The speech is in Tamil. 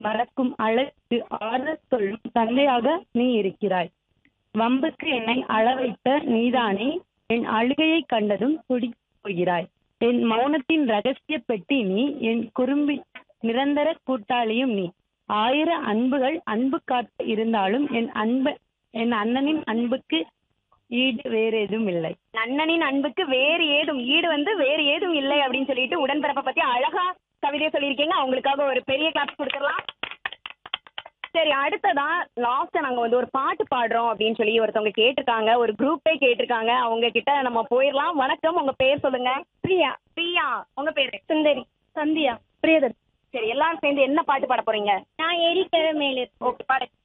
மறக்கும் அளவுக்கு ஆறுதல் சொல்லும் தந்தையாக நீ இருக்கிறாய் வம்புக்கு என்னை அளவைத்த நீதானே என் அழுகையை கண்டதும் துடித்து போகிறாய் என் மௌனத்தின் ரகசிய பெட்டி நீ என் குறும்பி நிரந்தர கூட்டாளியும் நீ ஆயிர அன்புகள் அன்பு காட்டு இருந்தாலும் என் அன்ப என் அண்ணனின் அன்புக்கு ஈடு வேற எதுவும் இல்லை அண்ணனின் அன்புக்கு வேறு ஏதும் ஈடு வந்து வேறு ஏதும் இல்லை அப்படின்னு சொல்லிட்டு உடன்பிறப்பை பத்தி அழகா கவிதை சொல்லியிருக்கீங்க அவங்களுக்காக ஒரு பெரிய கிளாஸ் கொடுத்துடலாம் சரி அடுத்ததா லாஸ்டா நாங்க வந்து ஒரு பாட்டு பாடுறோம் அப்படின்னு சொல்லி ஒருத்தவங்க கேட்டிருக்காங்க ஒரு குரூப்பே கேட்டிருக்காங்க அவங்க கிட்ட நம்ம போயிடலாம் வணக்கம் உங்க பேர் சொல்லுங்க பிரியா பிரியா உங்க பேரு சுந்தரி சந்தியா பிரியதர் சரி எல்லாரும் சேர்ந்து என்ன பாட்டு பாட போறீங்க நான் ஏரிக்கரை மேலே ஓகே பாடு